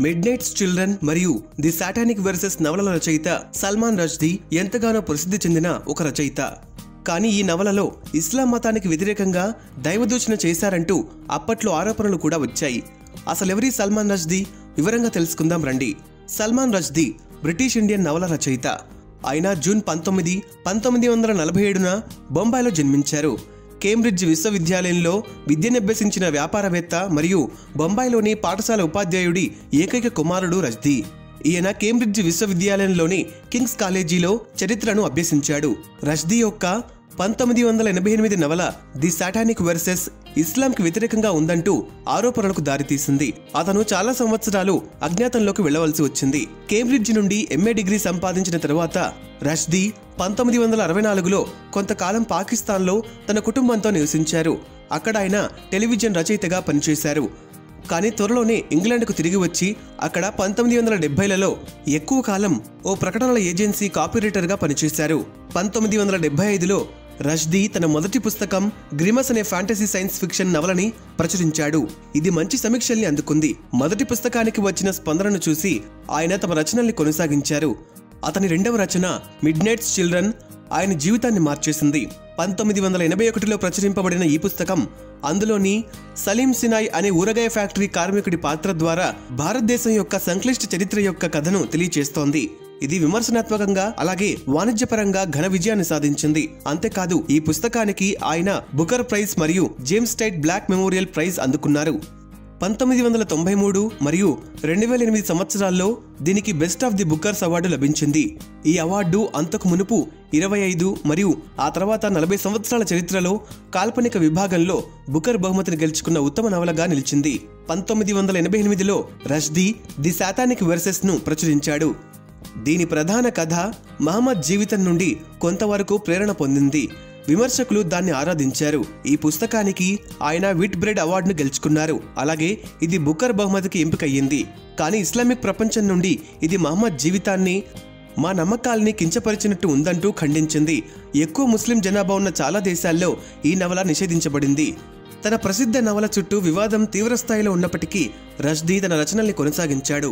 mid midnight's children మరియు the satanic verses నవలల రచయిత సల్మాన్ రష్దీ ఎంతగానో ప్రసిద్ధి చెందిన ఒక రచయిత కానీ ఈ నవలలో ఇస్లాం మతానికి వ్యతిరేకంగా దైవదూషణ చేశారంటూ అప్పట్లో ఆరోపణలు కూడా వచ్చాయి అసలెవరి సల్మాన్ రష్దీ వివరంగా తెలుసుకుందాం రండి సల్మాన్ రష్దీ బ్రిటిష్ ఇండియన్ నవల రచయిత ఆయన జూన్ పంతొమ్మిది పంతొమ్మిది వందల నలభై ఏడున బొంబాయిలో జన్మించారు కేంబ్రిడ్జ్ విశ్వవిద్యాలయంలో విద్యనభ్యసించిన వ్యాపారవేత్త మరియు బొంబాయిలోని పాఠశాల ఉపాధ్యాయుడి ఏకైక కుమారుడు రజ్దీ ఈయన కేంబ్రిడ్జ్ విశ్వవిద్యాలయంలోని కింగ్స్ కాలేజీలో చరిత్రను అభ్యసించాడు రష్దీ యొక్క పంతొమ్మిది వందల ఎనభై ఎనిమిది నవల ది సాటానిక్ వెర్సెస్ ఇస్లాంకి వ్యతిరేకంగా ఉందంటూ ఆరోపణలకు దారితీసింది అతను చాలా సంవత్సరాలు అజ్ఞాతంలోకి వెళ్లవలసి వచ్చింది కేంబ్రిడ్జ్ నుండి ఎంఏ డిగ్రీ సంపాదించిన తరువాత రష్దీ పంతొమ్మిది వందల అరవై నాలుగులో కొంతకాలం పాకిస్తాన్లో తన కుటుంబంతో నివసించారు అక్కడ ఆయన టెలివిజన్ రచయితగా పనిచేశారు కానీ త్వరలోనే ఇంగ్లాండ్కు తిరిగి వచ్చి అక్కడ పంతొమ్మిది వందల డెబ్బైలలో ఎక్కువ కాలం ఓ ప్రకటనల ఏజెన్సీ కాపీరైటర్గా పనిచేశారు పంతొమ్మిది వందల డెబ్బై ఐదులో రష్దీ తన మొదటి పుస్తకం గ్రిమస్ అనే ఫ్యాంటసీ సైన్స్ ఫిక్షన్ నవలని ప్రచురించాడు ఇది మంచి సమీక్షల్ని అందుకుంది మొదటి పుస్తకానికి వచ్చిన స్పందనను చూసి ఆయన తమ రచనల్ని కొనసాగించారు అతని రెండవ రచన మిడ్ నైట్స్ చిల్డ్రన్ ఆయన జీవితాన్ని మార్చేసింది పంతొమ్మిది వందల ఎనభై ఒకటిలో ప్రచురింపబడిన ఈ పుస్తకం అందులోని సలీం సినాయ్ అనే ఊరగాయ ఫ్యాక్టరీ కార్మికుడి పాత్ర ద్వారా భారతదేశం యొక్క సంక్లిష్ట చరిత్ర యొక్క కథను తెలియచేస్తోంది ఇది విమర్శనాత్మకంగా అలాగే వాణిజ్యపరంగా ఘన విజయాన్ని సాధించింది అంతేకాదు ఈ పుస్తకానికి ఆయన బుకర్ ప్రైజ్ మరియు James Tait Black memorial prize అందుకున్నారు పంతొమ్మిది వందల తొంభై మూడు మరియు రెండు వేల ఎనిమిది సంవత్సరాల్లో దీనికి best of the Bookers award లభించింది ఈ అవార్డు అంతకు మునుపు ఇరవై ఐదు మరియు ఆ తర్వాత నలభై సంవత్సరాల చరిత్రలో కాల్పనిక విభాగంలో బుకర్ బహుమతిని గెలుచుకున్న ఉత్తమ నవలగా నిలిచింది పంతొమ్మిది వందల ఎనభై ఎనిమిదిలో రష్దీ ది సాతానిక్ వెర్సెస్ ను ప్రచురించాడు దీని ప్రధాన కథ మహమ్మద్ జీవితం నుండి కొంతవరకు ప్రేరణ పొందింది విమర్శకులు దాన్ని ఆరాధించారు ఈ పుస్తకానికి ఆయన విట్ బ్రెడ్ అవార్డును గెలుచుకున్నారు అలాగే ఇది బుకర్ బహుమతికి ఎంపికయ్యింది కానీ ఇస్లామిక్ ప్రపంచం నుండి ఇది మహమ్మద్ జీవితాన్ని మా నమ్మకాల్ని కించపరిచినట్టు ఉందంటూ ఖండించింది ఎక్కువ ముస్లిం జనాభా ఉన్న చాలా దేశాల్లో ఈ నవల నిషేధించబడింది తన ప్రసిద్ధ నవల చుట్టూ వివాదం తీవ్రస్థాయిలో ఉన్నప్పటికీ రష్దీ తన రచనల్ని కొనసాగించాడు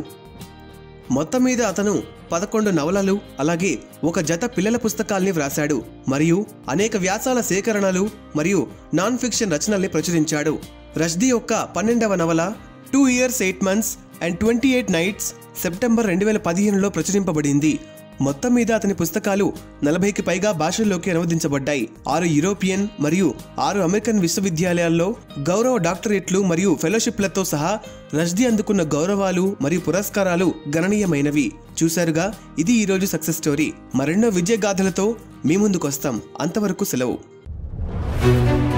మొత్తం మీద అతను పదకొండు నవలలు అలాగే ఒక జత పిల్లల పుస్తకాల్ని వ్రాశాడు మరియు అనేక వ్యాసాల సేకరణలు మరియు నాన్ ఫిక్షన్ రచనల్ని ప్రచురించాడు రష్దీ యొక్క పన్నెండవ నవల two years eight months and twenty eight nights September రెండు వేల పదిహేనులో ప్రచురింపబడింది మొత్తం మీద అతని పుస్తకాలు నలభైకి పైగా భాషల్లోకి అనువదించబడ్డాయి ఆరు యూరోపియన్ మరియు ఆరు అమెరికన్ విశ్వవిద్యాలయాల్లో గౌరవ డాక్టరేట్లు మరియు ఫెలోషిప్లతో సహా రష్దీ అందుకున్న గౌరవాలు మరియు పురస్కారాలు గణనీయమైనవి చూశారుగా ఇది ఈరోజు సక్సెస్ స్టోరీ మరెన్నో విజయగాథలతో మీ ముందుకొస్తాం అంతవరకు సెలవు